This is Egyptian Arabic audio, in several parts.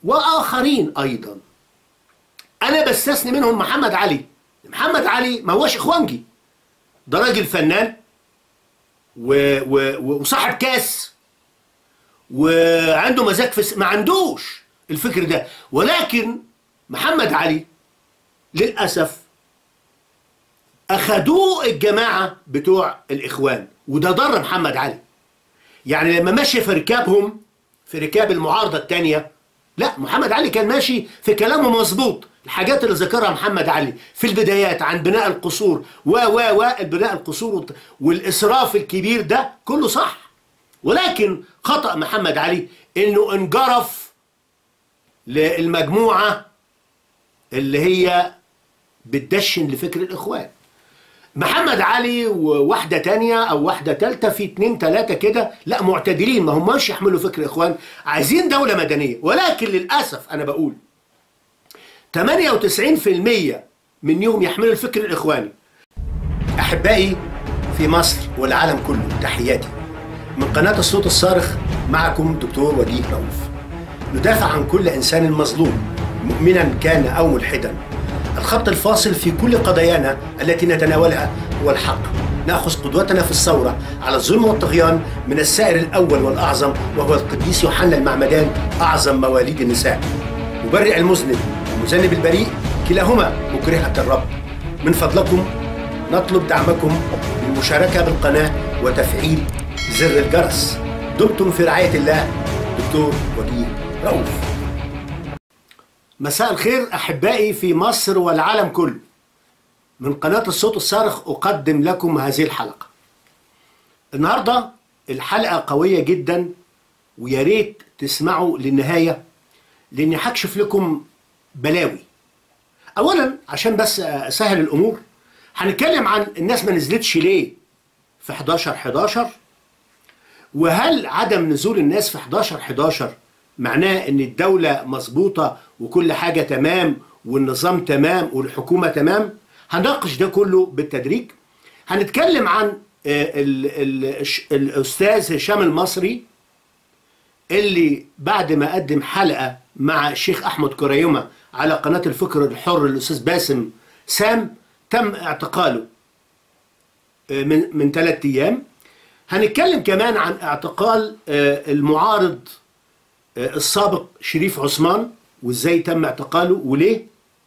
واخرين ايضا انا بستثني منهم محمد علي محمد علي ما هوش اخوانجي ده راجل فنان و... و... وصاحب كاس وعنده مزاج في س... ما عندوش الفكر ده ولكن محمد علي للاسف اخدوه الجماعه بتوع الاخوان وده ضر محمد علي يعني لما مشي في ركابهم في ركاب المعارضه الثانيه لا محمد علي كان ماشي في كلامه مظبوط الحاجات اللي ذكرها محمد علي في البدايات عن بناء القصور و و و بناء القصور والاسراف الكبير ده كله صح ولكن خطأ محمد علي انه انجرف للمجموعه اللي هي بتدشن لفكر الاخوان محمد علي وواحدة تانية أو واحدة تالتة في اتنين تلاتة كده لا معتدلين ما هماش يحملوا فكر إخوان عايزين دولة مدنية ولكن للأسف أنا بقول 98% منهم يحملوا الفكر الإخواني أحبائي في مصر والعالم كله تحياتي من قناة الصوت الصارخ معكم دكتور وجيه رؤوف ندافع عن كل إنسان مظلوم مؤمنا كان أو ملحدا الخط الفاصل في كل قضايانا التي نتناولها هو الحق ناخذ قدوتنا في الثوره على الظلم والطغيان من السائر الاول والاعظم وهو القديس يوحنا المعمدان اعظم مواليد النساء مبرئ المذنب ومذنب البريء كلاهما مكرهه الرب من فضلكم نطلب دعمكم بالمشاركه بالقناه وتفعيل زر الجرس دمتم في رعايه الله دكتور وجيه رؤوف مساء الخير احبائي في مصر والعالم كله من قناه الصوت الصارخ اقدم لكم هذه الحلقه النهارده الحلقه قويه جدا ويا ريت تسمعوا للنهايه لاني هكشف لكم بلاوي اولا عشان بس اسهل الامور هنتكلم عن الناس ما نزلتش ليه في 11 11 وهل عدم نزول الناس في 11 11 معناه ان الدولة مظبوطة وكل حاجة تمام والنظام تمام والحكومة تمام هنناقش ده كله بالتدريج هنتكلم عن ال ال الأستاذ هشام المصري اللي بعد ما قدم حلقة مع الشيخ أحمد كريمة على قناة الفكر الحر الأستاذ باسم سام تم اعتقاله من من ثلاثة أيام هنتكلم كمان عن اعتقال المعارض السابق شريف عثمان وازاي تم اعتقاله وليه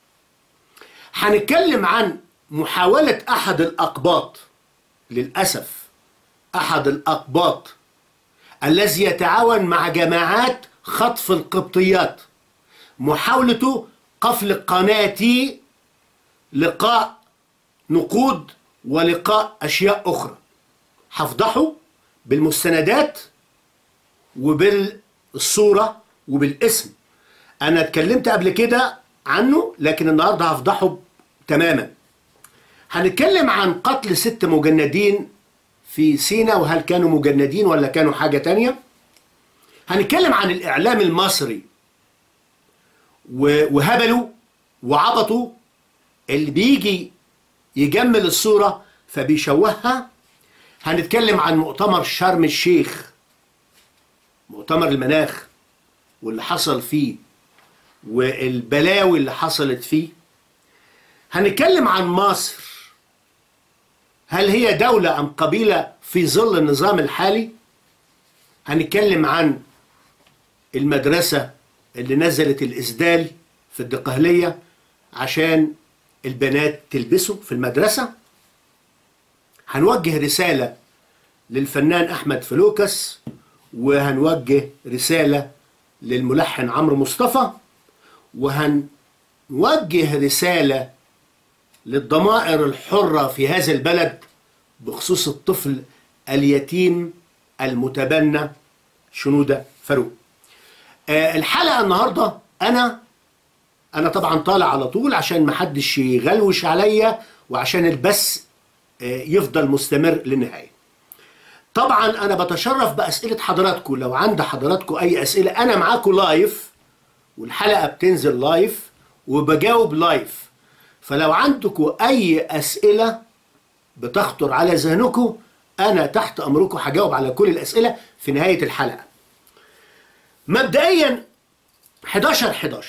هنتكلم عن محاولة أحد الأقباط للأسف أحد الأقباط الذي يتعاون مع جماعات خطف القبطيات محاولته قفل قناتي لقاء نقود ولقاء أشياء أخرى هفضحه بالمستندات وبالصورة وبالاسم أنا اتكلمت قبل كده عنه لكن النهاردة هفضحه تماما هنتكلم عن قتل ست مجندين في سينا وهل كانوا مجندين ولا كانوا حاجة تانية هنتكلم عن الإعلام المصري وهبلوا وعبطوا اللي بيجي يجمل الصورة فبيشوهها هنتكلم عن مؤتمر شرم الشيخ مؤتمر المناخ واللي حصل فيه والبلاوي اللي حصلت فيه هنتكلم عن مصر هل هي دولة أم قبيلة في ظل النظام الحالي هنتكلم عن المدرسة اللي نزلت الإسدال في الدقهلية عشان البنات تلبسه في المدرسة هنوجه رسالة للفنان أحمد فلوكس وهنوجه رسالة للملحن عمرو مصطفى وهنوجه رسالة للضمائر الحرة في هذا البلد بخصوص الطفل اليتيم المتبنى شنودة فاروق آه الحلقة النهاردة أنا أنا طبعا طالع على طول عشان محدش يغلوش عليا وعشان البث آه يفضل مستمر للنهاية طبعا أنا بتشرف بأسئلة حضراتكم لو عند حضراتكم أي أسئلة أنا معاكم لايف والحلقة بتنزل لايف وبجاوب لايف فلو عندكم أي أسئلة بتخطر على ذهنكم أنا تحت أمركم هجاوب على كل الأسئلة في نهاية الحلقة مبدئيا 11 11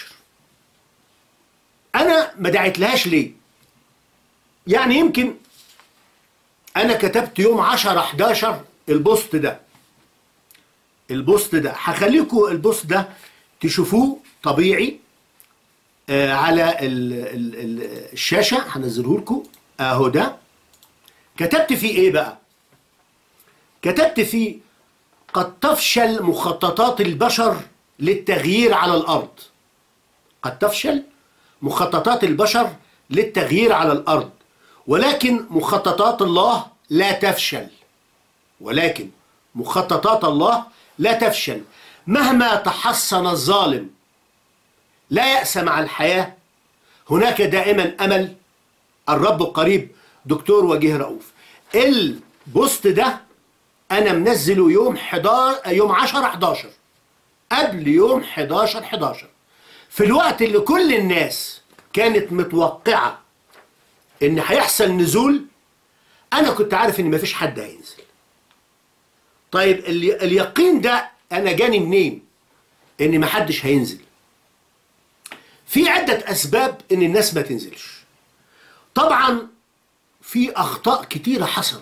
انا ما دعيتلهاش ليه يعني يمكن انا كتبت يوم 10 11 البوست ده البوست ده هخليكم البوست ده تشوفوه طبيعي آه على ال ال ال الشاشه هنزله لكم اهو ده كتبت فيه ايه بقى كتبت فيه قد تفشل مخططات البشر للتغيير على الارض قد تفشل مخططات البشر للتغيير على الارض ولكن مخططات الله لا تفشل ولكن مخططات الله لا تفشل مهما تحصن الظالم لا يأس مع الحياة هناك دائما أمل الرب قريب دكتور وجيه رؤوف البوست ده أنا منزله يوم 11 يوم 10 11 قبل يوم 11 11 في الوقت اللي كل الناس كانت متوقعة إن هيحصل نزول أنا كنت عارف إن مفيش حد هينزل طيب ال- اليقين ده أنا جاني منين؟ إن محدش هينزل في عدة أسباب إن الناس ما تنزلش طبعا في أخطاء كتيرة حصلت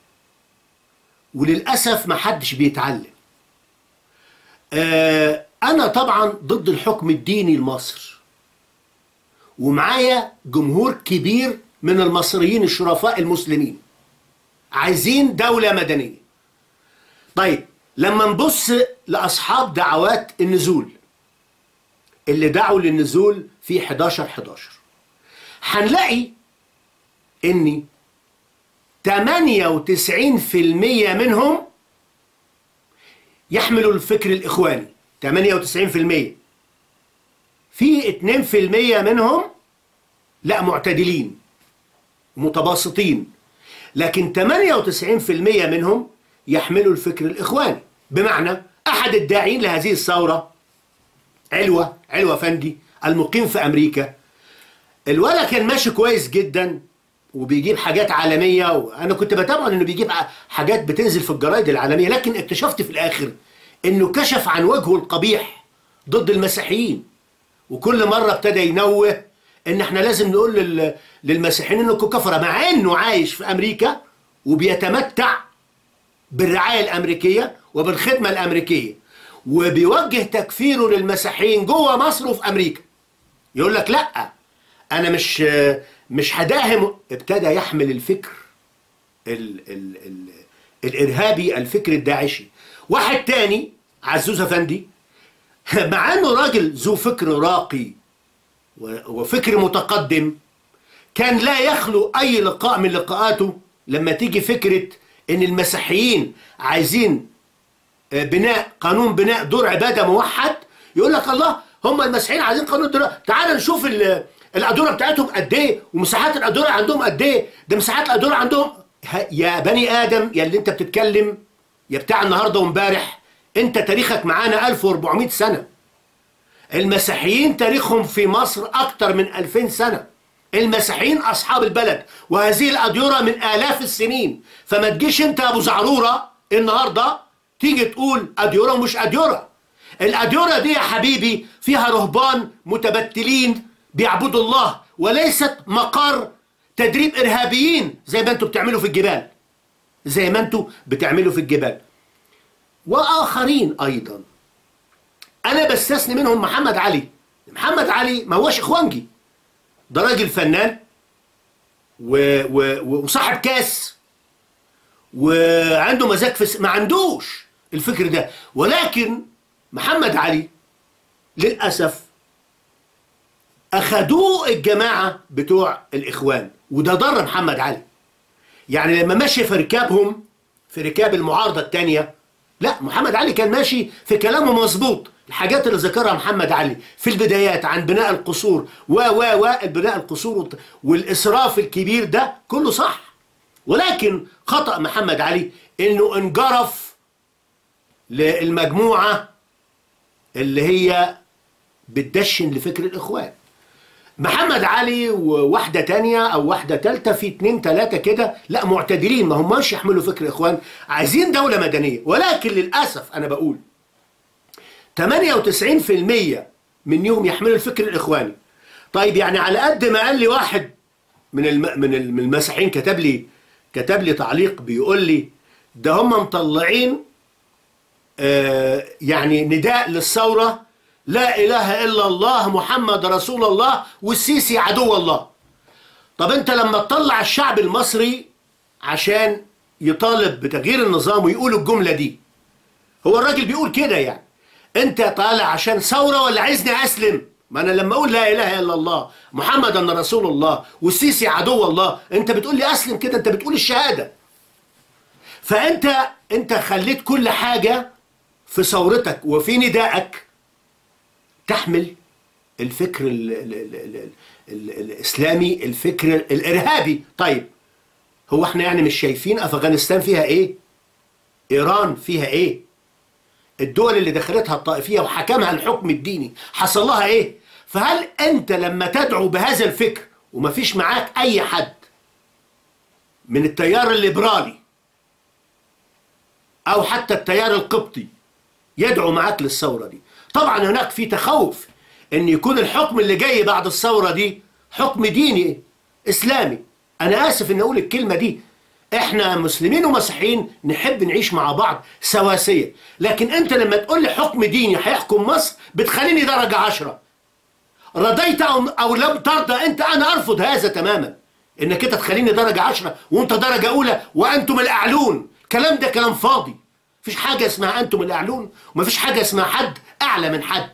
وللأسف ما حدش بيتعلم آه أنا طبعا ضد الحكم الديني لمصر ومعايا جمهور كبير من المصريين الشرفاء المسلمين عايزين دولة مدنية طيب لما نبص لأصحاب دعوات النزول اللي دعوا للنزول في 11 11 هنلاقي ان 98% منهم يحملوا الفكر الاخواني 98% في 2% منهم لا معتدلين متباسطين لكن 98% منهم يحملوا الفكر الاخواني بمعنى احد الداعين لهذه الثوره علوة علوة فندي المقيم في أمريكا الولد كان ماشي كويس جدا وبيجيب حاجات عالمية وأنا كنت بتابعه إنه بيجيب حاجات بتنزل في الجرايد العالمية لكن اكتشفت في الآخر إنه كشف عن وجهه القبيح ضد المسيحيين وكل مرة ابتدى ينوه إن إحنا لازم نقول لل... للمسيحيين إنكم كفرة مع إنه عايش في أمريكا وبيتمتع بالرعاية الأمريكية وبالخدمة الأمريكية وبيوجه تكفيره للمسيحيين جوه مصر وفي امريكا يقول لك لا انا مش مش هداهم ابتدى يحمل الفكر ال ال ال الارهابي الفكر الداعشي واحد تاني عزوز افندي مع انه راجل ذو فكر راقي وفكر متقدم كان لا يخلو اي لقاء من لقاءاته لما تيجي فكره ان المسيحيين عايزين بناء قانون بناء دور عباده موحد يقول لك الله هم المسيحيين عايزين قانون دور تعال نشوف الادوره بتاعتهم قد ايه ومساحات الادوره عندهم قد ايه ده مساحات الادوره عندهم يا بني ادم يا اللي انت بتتكلم يا بتاع النهارده وامبارح انت تاريخك معانا 1400 سنه المسيحيين تاريخهم في مصر اكتر من 2000 سنه المسيحيين اصحاب البلد وهذه الاديره من الاف السنين فما تجيش انت يا ابو زعروره النهارده تيجي تقول أديرة ومش أديرة الأديرة دي يا حبيبي فيها رهبان متبتلين بيعبدوا الله وليست مقر تدريب إرهابيين زي ما أنتوا بتعملوا في الجبال زي ما أنتوا بتعملوا في الجبال وآخرين أيضا أنا بستثني منهم محمد علي محمد علي ما هوش إخوانجي ده راجل فنان و... و... وصاحب كاس وعنده مزاج في ما عندوش الفكر ده ولكن محمد علي للأسف أخدوه الجماعة بتوع الإخوان وده ضر محمد علي يعني لما ماشي في ركابهم في ركاب المعارضة التانية لا محمد علي كان ماشي في كلامه مظبوط الحاجات اللي ذكرها محمد علي في البدايات عن بناء القصور و و و بناء القصور والإسراف الكبير ده كله صح ولكن خطأ محمد علي انه انجرف للمجموعة اللي هي بتدشن لفكر الاخوان محمد علي وواحدة تانية او واحدة تالتة في اتنين تلاتة كده لا معتدلين ما هماش يحملوا فكر اخوان عايزين دولة مدنية ولكن للأسف انا بقول 98% منهم يحملوا الفكر الاخواني طيب يعني على قد ما قال لي واحد من الم... من ال- من المسيحيين كتب لي كتب لي تعليق بيقول لي ده هم مطلعين آه يعني نداء للثوره لا اله الا الله محمد رسول الله والسيسي عدو الله طب انت لما تطلع الشعب المصري عشان يطالب بتغيير النظام ويقول الجمله دي هو الراجل بيقول كده يعني انت طالع عشان ثوره ولا عايزني اسلم ما انا لما اقول لا اله الا الله محمد ان رسول الله والسيسي عدو الله انت بتقول لي اسلم كده انت بتقول الشهاده فانت انت خليت كل حاجه في ثورتك وفي ندائك تحمل الفكر ال ال ال ال ال الاسلامي الفكر الارهابي طيب هو احنا يعني مش شايفين افغانستان فيها ايه ايران فيها ايه الدول اللي دخلتها الطائفيه وحكمها الحكم الديني حصل لها ايه فهل انت لما تدعو بهذا الفكر ومفيش معاك اي حد من التيار الليبرالي او حتى التيار القبطي يدعو معاك للثوره دي طبعا هناك في تخوف ان يكون الحكم اللي جاي بعد الثوره دي حكم ديني اسلامي انا اسف ان اقول الكلمه دي احنا مسلمين ومسيحيين نحب نعيش مع بعض سواسيه لكن انت لما تقول لي حكم ديني هيحكم مصر بتخليني درجه عشرة رضيت او او لم ترضى انت انا ارفض هذا تماما انك انت تخليني درجه عشرة وانت درجه اولى وانتم الاعلون الكلام ده كلام فاضي مفيش حاجه اسمها انتم الاعلون ومفيش حاجه اسمها حد اعلى من حد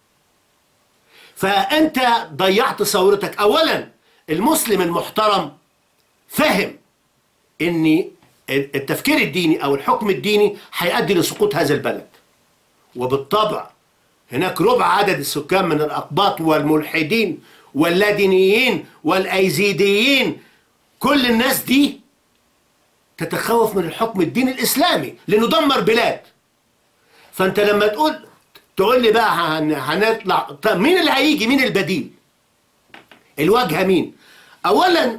فانت ضيعت ثورتك اولا المسلم المحترم فهم ان التفكير الديني او الحكم الديني هيؤدي لسقوط هذا البلد وبالطبع هناك ربع عدد السكان من الاقباط والملحدين واللادينيين والايزيديين كل الناس دي تتخوف من الحكم الديني الاسلامي لانه دمر بلاد فانت لما تقول تقول لي بقى هن- هنطلع طب مين اللي هيجي مين البديل الواجهه مين اولا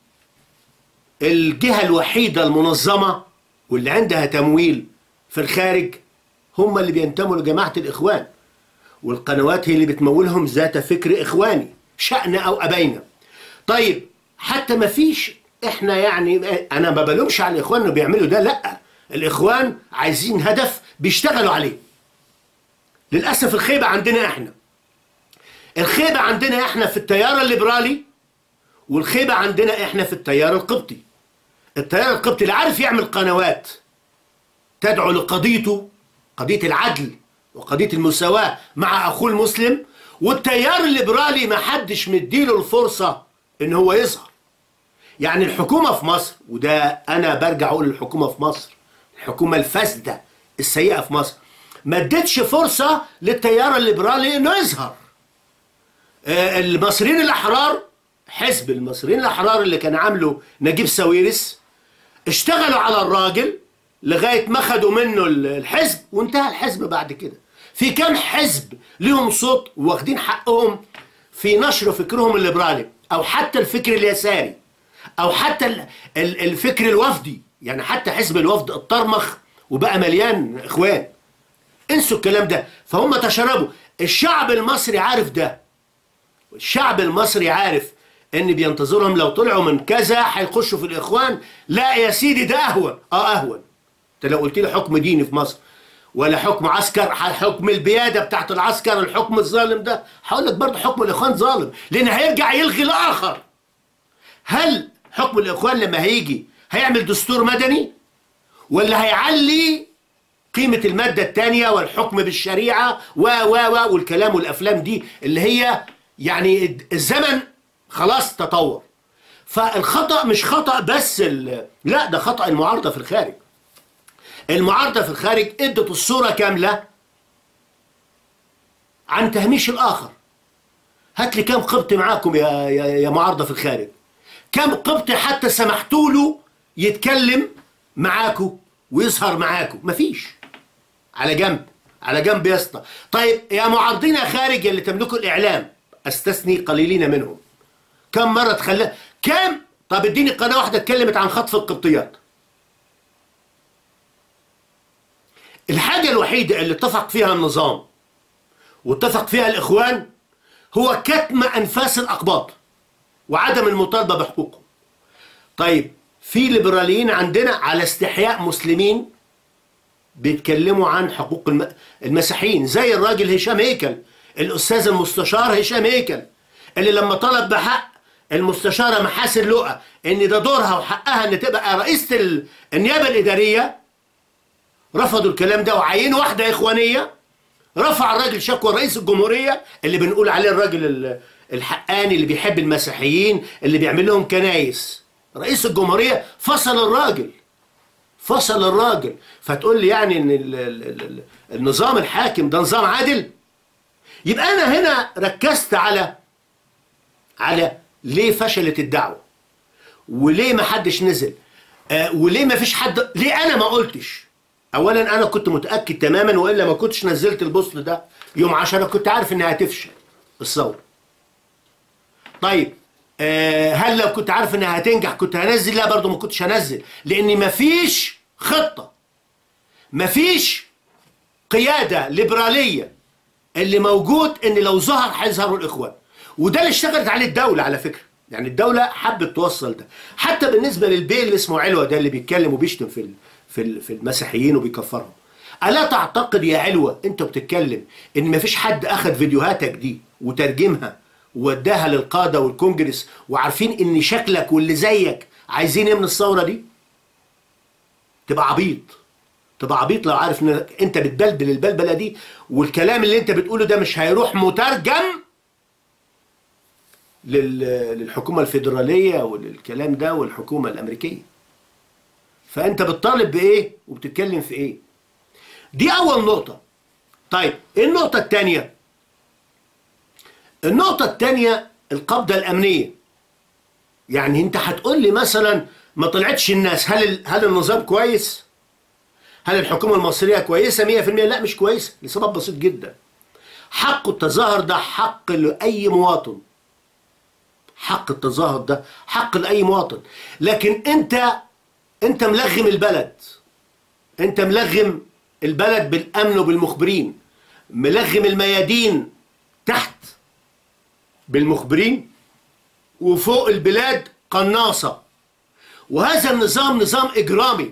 الجهه الوحيده المنظمه واللي عندها تمويل في الخارج هم اللي بينتموا لجماعه الاخوان والقنوات هي اللي بتمولهم ذات فكر اخواني شأن او ابينا طيب حتى ما فيش احنا يعني انا ما بلومش على الاخوان انه بيعملوا ده لا الاخوان عايزين هدف بيشتغلوا عليه للاسف الخيبه عندنا احنا الخيبه عندنا احنا في التيار الليبرالي والخيبه عندنا احنا في التيار القبطي التيار القبطي اللي عارف يعمل قنوات تدعو لقضيته قضيه العدل وقضيه المساواه مع اخوه المسلم والتيار الليبرالي ما حدش مديله الفرصه ان هو يظهر يعني الحكومه في مصر وده انا برجع اقول الحكومه في مصر الحكومه الفاسده السيئه في مصر ما ادتش فرصه للتيار الليبرالي انه يظهر آه، المصريين الاحرار حزب المصريين الاحرار اللي كان عامله نجيب ساويرس اشتغلوا على الراجل لغايه ما خدوا منه الحزب وانتهى الحزب بعد كده في كام حزب ليهم صوت واخدين حقهم في نشر فكرهم الليبرالي او حتى الفكر اليساري او حتى ال- ال- الفكر الوفدي يعني حتى حزب الوفد اتطرمخ وبقى مليان اخوان انسوا الكلام ده فهم تشربوا الشعب المصري عارف ده الشعب المصري عارف ان بينتظرهم لو طلعوا من كذا هيخشوا في الاخوان لا يا سيدي ده اهون اه اهون انت لو قلت لي حكم ديني في مصر ولا حكم عسكر حكم البياده بتاعت العسكر الحكم الظالم ده هقول لك برضه حكم الاخوان ظالم لان هيرجع يلغي الاخر هل حكم الاخوان لما هيجي هيعمل دستور مدني ولا هيعلي قيمة المادة الثانية والحكم بالشريعة و و و والكلام والأفلام دي اللي هي يعني الزمن خلاص تطور فالخطأ مش خطأ بس ال... لا ده خطأ المعارضة في الخارج المعارضة في الخارج ادت الصورة كاملة عن تهميش الآخر هات لي كم قبط معاكم يا, يا, يا معارضة في الخارج كم قبط حتى سمحتوا له يتكلم معاكم ويظهر معاكم مفيش على جنب على جنب يا اسطى طيب يا معارضين يا خارج اللي تملكوا الاعلام استثني قليلين منهم كم مره تخلى كم طب اديني قناه واحده اتكلمت عن خطف القبطيات الحاجه الوحيده اللي اتفق فيها النظام واتفق فيها الإخوان هو كتم أنفاس الأقباط وعدم المطالبة بحقوقهم طيب في ليبراليين عندنا على استحياء مسلمين بيتكلموا عن حقوق الم- المسيحيين زي الراجل هشام هيكل الأستاذ المستشار هشام هيكل اللي لما طلب بحق المستشارة محاسن لقى ان ده دورها وحقها ان تبقى رئيسة ال- النيابة الإدارية رفضوا الكلام ده وعينوا واحدة إخوانية رفع الراجل شكوى رئيس الجمهورية اللي بنقول عليه الراجل ال- الحقاني اللي بيحب المسيحيين اللي بيعمل لهم كنايس رئيس الجمهورية فصل الراجل فصل الراجل فتقول لي يعني ان ال ال ال النظام الحاكم ده نظام عادل يبقى انا هنا ركزت على على ليه فشلت الدعوة وليه ما حدش نزل آه وليه ما فيش حد ليه انا ما قلتش اولا انا كنت متاكد تماما والا ما كنتش نزلت البوست ده يوم 10 كنت عارف انها هتفشل الثوره طيب آه هل لو كنت عارف انها هتنجح كنت هنزل لا برضو ما كنتش هنزل لان مفيش خطه مفيش قياده ليبراليه اللي موجود ان لو ظهر هيظهروا الاخوان وده اللي اشتغلت عليه الدوله على فكره يعني الدوله حبت توصل ده حتى بالنسبه للبيل اللي اسمه علوه ده اللي بيتكلم وبيشتم في ال- في ال- في المسيحيين وبيكفرهم الا تعتقد يا علوه انت بتتكلم ان مفيش حد اخذ فيديوهاتك دي وترجمها ووداها للقاده والكونجرس وعارفين ان شكلك واللي زيك عايزين ايه من الثوره دي تبقى عبيط تبقى عبيط لو عارف ان انت بتبلبل البلبله دي والكلام اللي انت بتقوله ده مش هيروح مترجم لل- للحكومه الفيدراليه وللكلام ده والحكومه الامريكيه فانت بتطالب بايه وبتتكلم في ايه دي اول نقطه طيب ايه النقطه الثانيه النقطه الثانيه القبضه الامنيه يعني انت هتقول لي مثلا ما طلعتش الناس هل ال- هل النظام كويس هل الحكومه المصريه كويسه 100% لا مش كويسه لسبب بسيط جدا حق التظاهر ده حق لاي مواطن حق التظاهر ده حق لاي مواطن لكن انت انت ملغم البلد انت ملغم البلد بالامن وبالمخبرين ملغم الميادين تحت بالمخبرين وفوق البلاد قناصة وهذا النظام نظام إجرامي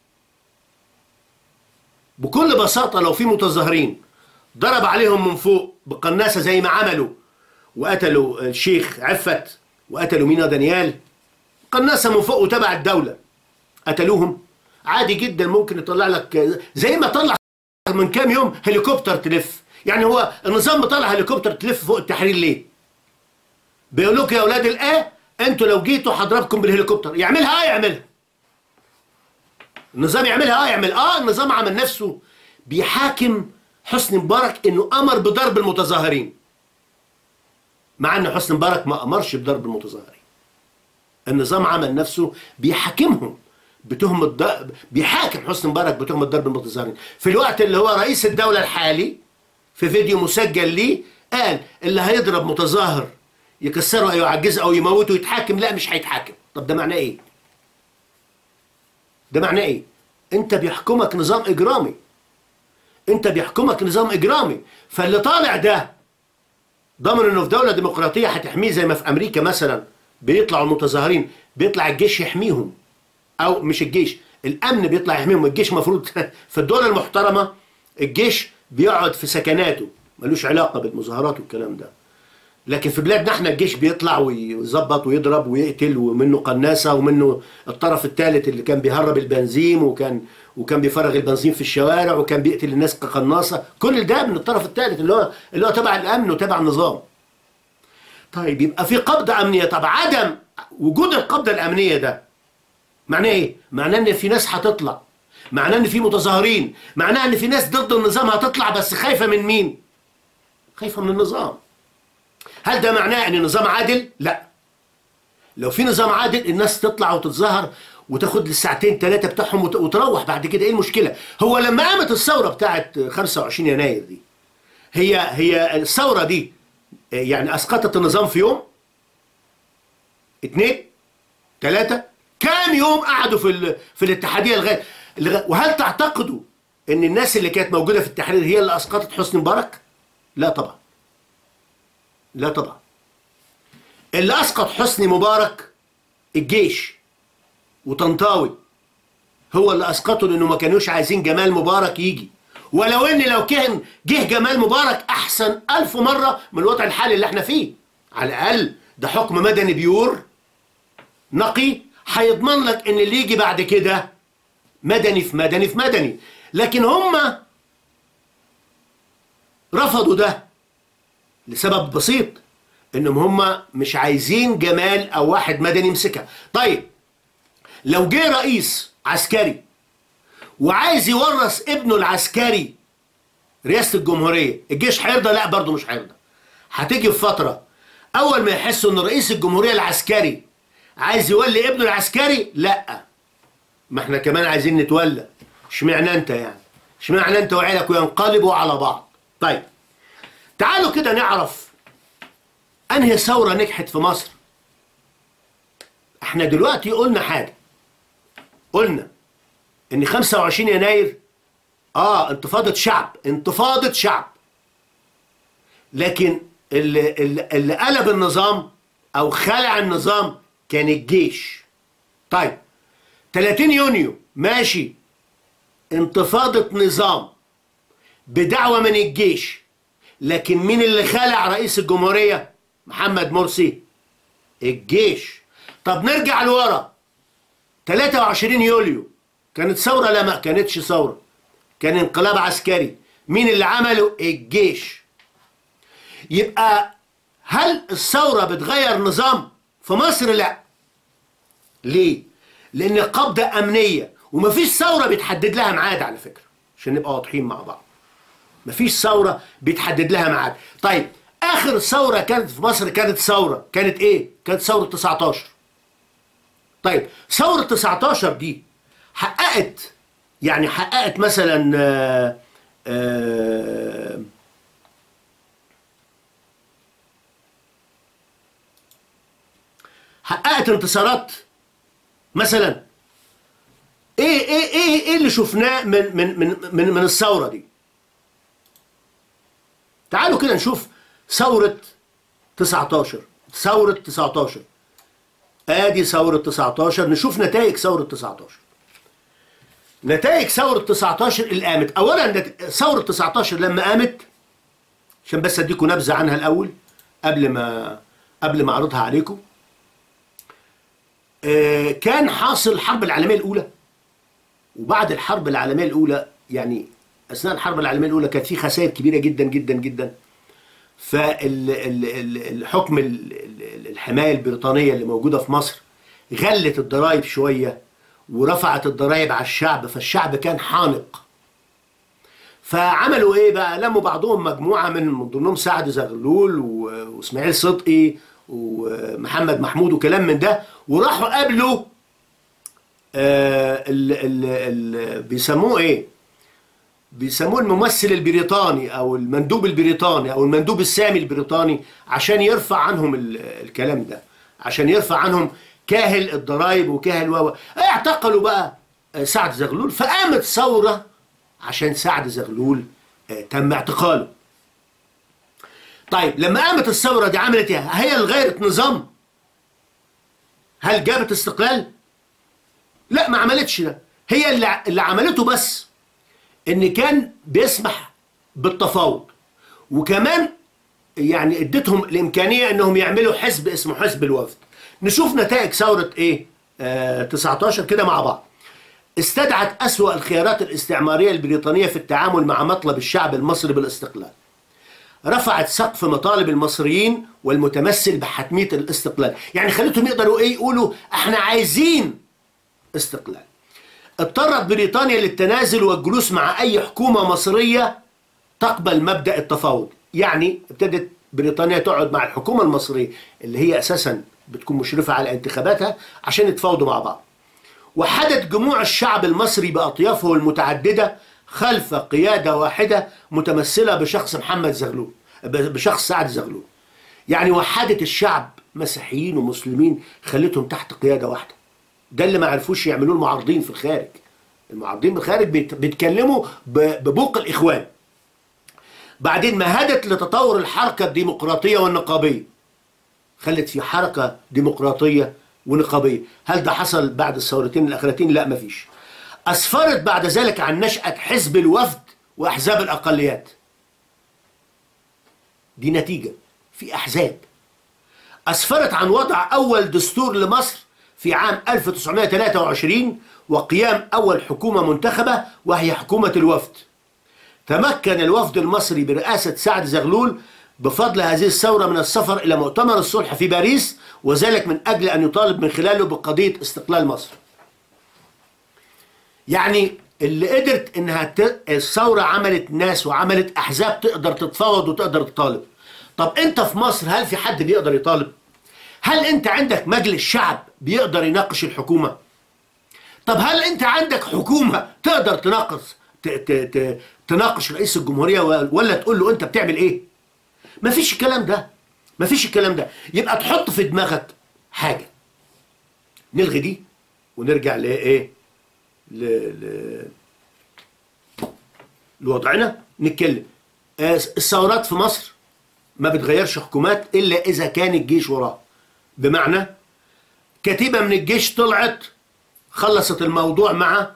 بكل بساطة لو في متظاهرين ضرب عليهم من فوق بقناصة زي ما عملوا وقتلوا الشيخ عفت وقتلوا مينا دانيال قناصة من فوق وتبع الدولة قتلوهم عادي جدا ممكن يطلع لك زي ما طلع من كام يوم هليكوبتر تلف يعني هو النظام بيطلع هليكوبتر تلف فوق التحرير ليه بيقول لكم يا اولاد الايه انتوا لو جيتوا هضربكم بالهليكوبتر يعملها اه يعملها النظام يعملها اه يعمل اه النظام عمل نفسه بيحاكم حسني مبارك انه امر بضرب المتظاهرين مع ان حسني مبارك ما امرش بضرب المتظاهرين النظام عمل نفسه بيحاكمهم بتهمة ض... بيحاكم حسني مبارك بتهمة ضرب المتظاهرين في الوقت اللي هو رئيس الدولة الحالي في فيديو مسجل ليه قال اللي هيضرب متظاهر يكسره او يعجزه او يموته يتحاكم لا مش هيتحاكم طب ده معناه ايه ده معناه ايه انت بيحكمك نظام اجرامي انت بيحكمك نظام اجرامي فاللي طالع ده ضامن انه في دوله ديمقراطيه هتحميه زي ما في امريكا مثلا بيطلعوا المتظاهرين بيطلع الجيش يحميهم او مش الجيش الامن بيطلع يحميهم الجيش مفروض في الدول المحترمه الجيش بيقعد في سكناته ملوش علاقه بالمظاهرات والكلام ده لكن في بلادنا احنا الجيش بيطلع ويظبط ويضرب ويقتل ومنه قناصه ومنه الطرف الثالث اللي كان بيهرب البنزين وكان وكان بيفرغ البنزين في الشوارع وكان بيقتل الناس كقناصه كل ده من الطرف الثالث اللي هو اللي هو تبع الامن وتبع النظام طيب يبقى في قبضه امنيه طب عدم وجود القبضه الامنيه ده معناه ايه معناه ان في ناس هتطلع معناه ان في متظاهرين معناه ان في ناس ضد النظام هتطلع بس خايفه من مين خايفه من النظام هل ده معناه ان النظام عادل لا لو في نظام عادل الناس تطلع وتتظاهر وتاخد الساعتين ثلاثه بتاعهم وت- وتروح بعد كده ايه المشكله هو لما قامت الثوره بتاعت 25 يناير دي هي هي الثوره دي يعني اسقطت النظام في يوم اثنين ثلاثه كام يوم قعدوا في ال... في الاتحاديه لغايه لغاية- وهل تعتقدوا ان الناس اللي كانت موجوده في التحرير هي اللي اسقطت حسني مبارك لا طبعا لا طبعا اللي اسقط حسني مبارك الجيش وطنطاوي هو اللي اسقطه لانه ما كانوش عايزين جمال مبارك يجي ولو ان لو كان جه جمال مبارك احسن الف مره من الوضع الحالي اللي احنا فيه على الاقل ده حكم مدني بيور نقي هيضمن لك ان اللي يجي بعد كده مدني في مدني في مدني لكن هم رفضوا ده لسبب بسيط انهم هم مش عايزين جمال او واحد مدني يمسكها طيب لو جه رئيس عسكري وعايز يورث ابنه العسكري رئاسة الجمهورية الجيش هيرضى لا برضه مش هيرضى هتيجي في فترة اول ما يحسوا ان رئيس الجمهورية العسكري عايز يولي ابنه العسكري لا ما احنا كمان عايزين نتولى اشمعنى انت يعني اشمعنى انت وعيلك وينقلبوا على بعض طيب تعالوا كده نعرف انهي ثورة نجحت في مصر احنا دلوقتي قلنا حاجة قلنا ان 25 يناير اه انتفاضة شعب انتفاضة شعب لكن اللي, اللي, اللي قلب النظام او خلع النظام كان الجيش طيب 30 يونيو ماشي انتفاضة نظام بدعوة من الجيش لكن مين اللي خلع رئيس الجمهورية محمد مرسي الجيش طب نرجع لورا 23 يوليو كانت ثورة لا ما كانتش ثورة كان انقلاب عسكري مين اللي عمله الجيش يبقى هل الثورة بتغير نظام في مصر لا ليه لان قبضة امنية ومفيش ثورة بيتحدد لها ميعاد على فكرة عشان نبقى واضحين مع بعض مفيش ثورة بيتحدد لها ميعاد طيب اخر ثورة كانت في مصر كانت ثورة كانت ايه كانت ثورة 19 طيب ثورة 19 دي حققت يعني حققت مثلا آآ آآ حققت انتصارات مثلا ايه ايه ايه ايه اللي شفناه من من من من, من الثوره دي تعالوا كده نشوف ثوره 19 ثوره 19 ادي ثوره 19 نشوف نتائج ثوره 19 نتائج ثوره 19 اللي قامت اولا ثوره 19 لما قامت عشان بس اديكم نبذه عنها الاول قبل ما قبل ما اعرضها عليكم كان حاصل الحرب العالمية الأولى وبعد الحرب العالمية الأولى يعني أثناء الحرب العالمية الأولى كانت في خسائر كبيرة جدا جدا جدا فالحكم الحماية البريطانية اللي موجودة في مصر غلت الضرائب شوية ورفعت الضرائب على الشعب فالشعب كان حانق فعملوا ايه بقى لموا بعضهم مجموعة من من ضمنهم سعد زغلول واسماعيل صدقي ومحمد محمود وكلام من ده وراحوا قابلوا آه ال ال ال بيسموه ايه بيسموه الممثل البريطاني او المندوب البريطاني او المندوب السامي البريطاني عشان يرفع عنهم الكلام ده عشان يرفع عنهم كاهل الضرائب وكاهل و اعتقلوا بقى سعد زغلول فقامت ثوره عشان سعد زغلول آه تم اعتقاله طيب لما قامت الثورة دي عملت ايه؟ هي اللي غيرت نظام؟ هل جابت استقلال؟ لا ما عملتش ده هي اللي, اللي عملته بس ان كان بيسمح بالتفاوض وكمان يعني اديتهم الامكانية انهم يعملوا حزب اسمه حزب الوفد نشوف نتائج ثورة ايه آه 19 كده مع بعض استدعت أسوأ الخيارات الاستعمارية البريطانية في التعامل مع مطلب الشعب المصري بالاستقلال رفعت سقف مطالب المصريين والمتمثل بحتمية الاستقلال يعني خلتهم يقدروا ايه يقولوا احنا عايزين استقلال اضطرت بريطانيا للتنازل والجلوس مع اي حكومة مصرية تقبل مبدأ التفاوض يعني ابتدت بريطانيا تقعد مع الحكومة المصرية اللي هي اساسا بتكون مشرفة على انتخاباتها عشان يتفاوضوا مع بعض وحدت جموع الشعب المصري بأطيافه المتعددة خلف قيادة واحدة متمثلة بشخص محمد زغلول بشخص سعد زغلول يعني وحدت الشعب مسيحيين ومسلمين خلتهم تحت قيادة واحدة ده اللي ما عرفوش يعملوه المعارضين في الخارج المعارضين بالخارج بيتكلموا ببوق الإخوان بعدين مهدت لتطور الحركة الديمقراطية والنقابية خلت في حركة ديمقراطية ونقابية هل ده حصل بعد الثورتين الأخيرتين؟ لا مفيش أسفرت بعد ذلك عن نشأة حزب الوفد وأحزاب الأقليات دي نتيجة في أحزاب أسفرت عن وضع أول دستور لمصر في عام 1923 وقيام أول حكومة منتخبة وهي حكومة الوفد تمكن الوفد المصري برئاسة سعد زغلول بفضل هذه الثورة من السفر إلى مؤتمر الصلح في باريس وذلك من أجل أن يطالب من خلاله بقضية استقلال مصر يعني اللي قدرت انها ت... الثوره عملت ناس وعملت احزاب تقدر تتفاوض وتقدر تطالب طب انت في مصر هل في حد بيقدر يطالب هل انت عندك مجلس شعب بيقدر يناقش الحكومه طب هل انت عندك حكومه تقدر تناقص ت... ت... ت... تناقش رئيس الجمهوريه ولا تقول له انت بتعمل ايه مفيش الكلام ده مفيش الكلام ده يبقى تحط في دماغك حاجه نلغي دي ونرجع لايه ل... ل... لوضعنا نتكلم آه، الثورات في مصر ما بتغيرش حكومات الا اذا كان الجيش وراها بمعنى كتيبه من الجيش طلعت خلصت الموضوع مع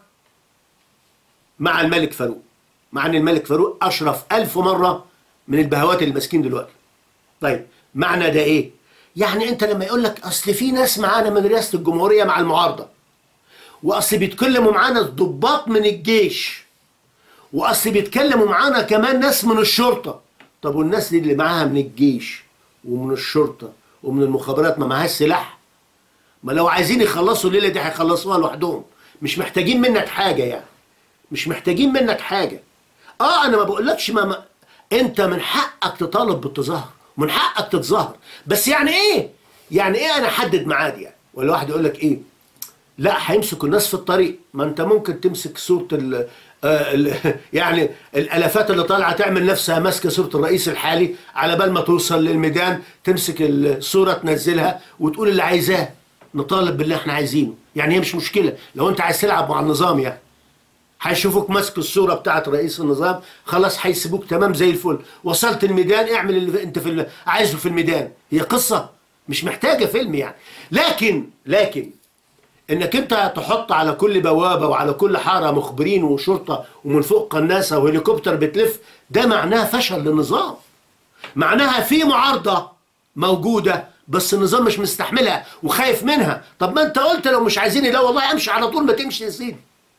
مع الملك فاروق مع ان الملك فاروق اشرف ألف مره من البهوات اللي ماسكين دلوقتي طيب معنى ده ايه يعني انت لما يقول لك اصل في ناس معانا من رئاسه الجمهوريه مع المعارضه واصل بيتكلموا معانا ضباط من الجيش واصل بيتكلموا معانا كمان ناس من الشرطه طب والناس دي اللي معاها من الجيش ومن الشرطه ومن المخابرات ما معهاش سلاح ما لو عايزين يخلصوا الليله دي هيخلصوها لوحدهم مش محتاجين منك حاجه يعني مش محتاجين منك حاجه اه انا ما بقولكش ما, ما انت من حقك تطالب بالتظاهر من حقك تتظاهر بس يعني ايه يعني ايه انا احدد ميعاد يعني ولا واحد يقول لك ايه لا هيمسكوا الناس في الطريق ما انت ممكن تمسك صورة ال ال يعني الالافات اللي طالعه تعمل نفسها ماسكه صوره الرئيس الحالي على بال ما توصل للميدان تمسك الصوره تنزلها وتقول اللي عايزاه نطالب باللي احنا عايزينه يعني هي مش مشكله لو انت عايز تلعب مع النظام يعني هيشوفوك ماسك الصوره بتاعت رئيس النظام خلاص هيسيبوك تمام زي الفل وصلت الميدان اعمل اللي انت في عايزه في الميدان هي قصه مش محتاجه فيلم يعني لكن لكن انك انت تحط على كل بوابه وعلى كل حاره مخبرين وشرطه ومن فوق قناصه وهليكوبتر بتلف ده معناه فشل للنظام معناها في معارضه موجوده بس النظام مش مستحملها وخايف منها طب ما انت قلت لو مش عايزيني لا والله امشي على طول ما تمشي يا سيدي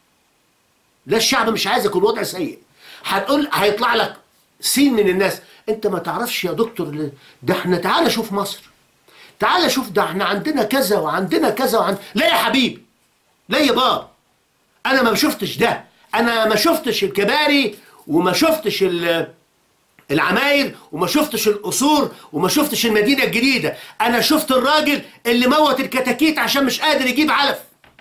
لا الشعب مش عايزك والوضع سيء هتقول هيطلع لك سين من الناس انت ما تعرفش يا دكتور ده احنا تعالى شوف مصر تعالى شوف ده احنا عندنا كذا وعندنا كذا وعند لا يا حبيبي لا يا بابا انا ما شفتش ده انا ما شفتش الكباري وما شفتش العماير وما شفتش القصور وما شفتش المدينه الجديده انا شفت الراجل اللي موت الكتاكيت عشان مش قادر يجيب علف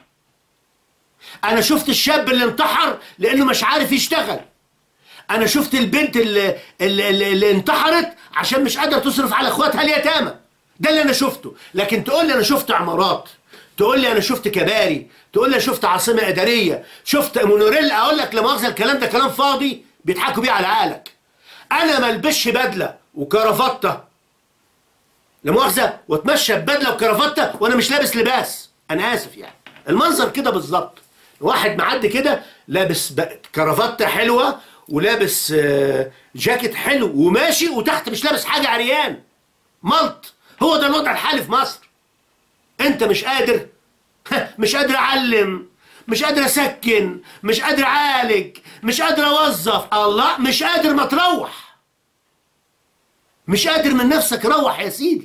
انا شفت الشاب اللي انتحر لانه مش عارف يشتغل انا شفت البنت اللي, اللي, اللي, اللي انتحرت عشان مش قادره تصرف على اخواتها اليتامى ده اللي انا شفته لكن تقول لي انا شفت عمارات تقول لي انا شفت كباري تقول لي انا شفت عاصمه اداريه شفت مونوريل اقول لك لمؤاخذه الكلام ده كلام فاضي بيضحكوا بيه على عقلك انا ما البسش بدله وكرافته لمؤاخذه واتمشى ببدله وكرافته وانا مش لابس لباس انا اسف يعني المنظر كده بالظبط واحد معدي كده لابس كرافته حلوه ولابس جاكيت حلو وماشي وتحت مش لابس حاجه عريان ملط هو ده الوضع الحالي في مصر انت مش قادر مش قادر اعلم مش قادر اسكن مش قادر اعالج مش قادر اوظف الله مش قادر ما تروح مش قادر من نفسك روح يا سيدي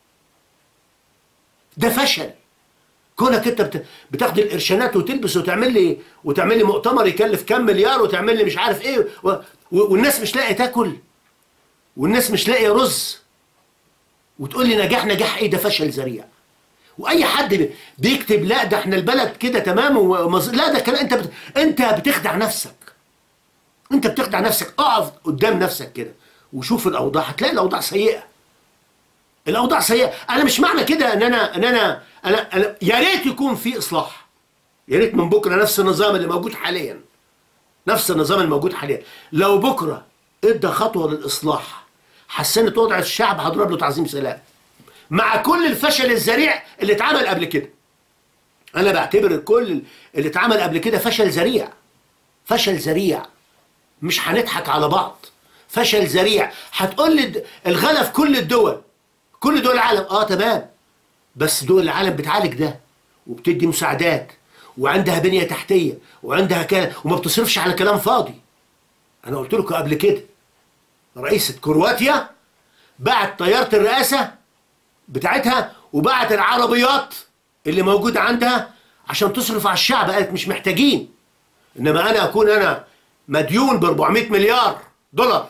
ده فشل كونك انت بتاخد القرشانات وتلبس وتعمل لي وتعمل لي مؤتمر يكلف كام مليار وتعمل لي مش عارف ايه و... والناس مش لاقيه تاكل والناس مش لاقيه رز وتقول لي نجاح نجاح ايه ده فشل ذريع واي حد بيكتب لا ده احنا البلد كده تمام ومز... لا ده كلام انت بت... انت بتخدع نفسك انت بتخدع نفسك اقف قدام نفسك كده وشوف الاوضاع هتلاقي الاوضاع سيئه الاوضاع سيئه انا مش معنى كده ان انا ان انا انا, أنا يا ريت يكون في اصلاح يا ريت من بكره نفس النظام اللي موجود حاليا نفس النظام الموجود حاليا لو بكره ادى خطوه للاصلاح حسنت وضع الشعب هضرب له تعظيم سلام مع كل الفشل الذريع اللي اتعمل قبل كده انا بعتبر كل اللي اتعمل قبل كده فشل ذريع فشل ذريع مش هنضحك على بعض فشل ذريع هتقول لي الغلا في كل الدول كل دول العالم اه تمام بس دول العالم بتعالج ده وبتدي مساعدات وعندها بنية تحتية وعندها كلام وما بتصرفش على كلام فاضي انا قلت لكم قبل كده رئيسة كرواتيا بعت طيارة الرئاسة بتاعتها وبعت العربيات اللي موجودة عندها عشان تصرف على الشعب قالت مش محتاجين انما انا اكون انا مديون ب 400 مليار دولار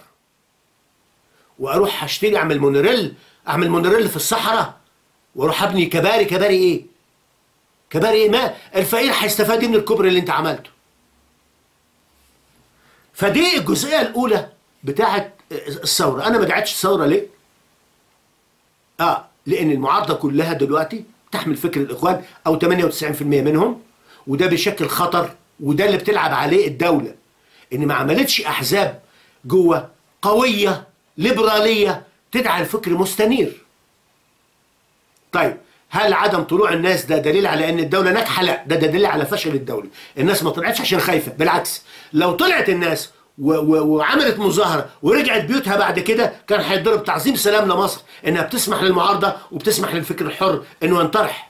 واروح اشتري اعمل مونوريل اعمل مونوريل في الصحراء واروح ابني كباري كباري ايه كباري ايه ما الفقير هيستفاد إيه من الكوبري اللي انت عملته فدي الجزئيه الاولى بتاعت الثوره انا ما دعيتش الثوره ليه اه لان المعارضه كلها دلوقتي تحمل فكر الاخوان او 98% منهم وده بيشكل خطر وده اللي بتلعب عليه الدوله ان ما عملتش احزاب جوه قويه ليبراليه تدعي الفكر مستنير طيب هل عدم طلوع الناس ده دليل على ان الدوله ناجحه لا ده دليل على فشل الدوله الناس ما طلعتش عشان خايفه بالعكس لو طلعت الناس و و وعملت مظاهره ورجعت بيوتها بعد كده كان هيتضرب تعظيم سلام لمصر انها بتسمح للمعارضه وبتسمح للفكر الحر انه ينطرح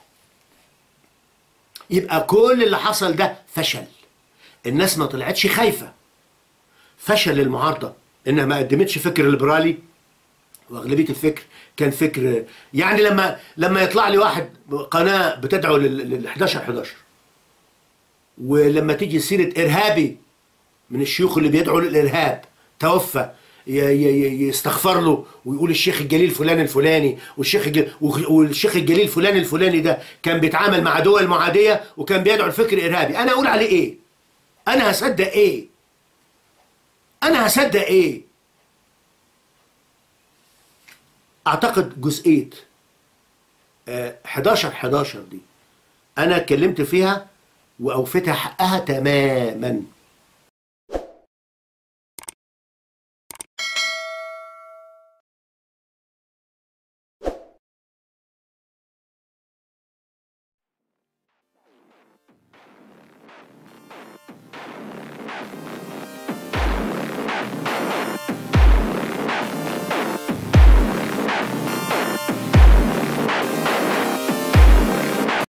يبقى كل اللي حصل ده فشل الناس ما طلعتش خايفه فشل المعارضه انها ما قدمتش فكر ليبرالي واغلبيه الفكر كان فكر يعني لما لما يطلع لي واحد قناه بتدعو لل 11 11 ولما تيجي سيره ارهابي من الشيوخ اللي بيدعوا للارهاب توفى يستغفر له ويقول الشيخ الجليل فلان الفلاني والشيخ الجليل والشيخ الجليل الفلاني الفلاني ده كان بيتعامل مع دول معاديه وكان بيدعو لفكر ارهابي انا اقول عليه ايه انا هصدق ايه انا هصدق ايه اعتقد جزئيه 11 11 دي انا اتكلمت فيها واوفتها حقها تماما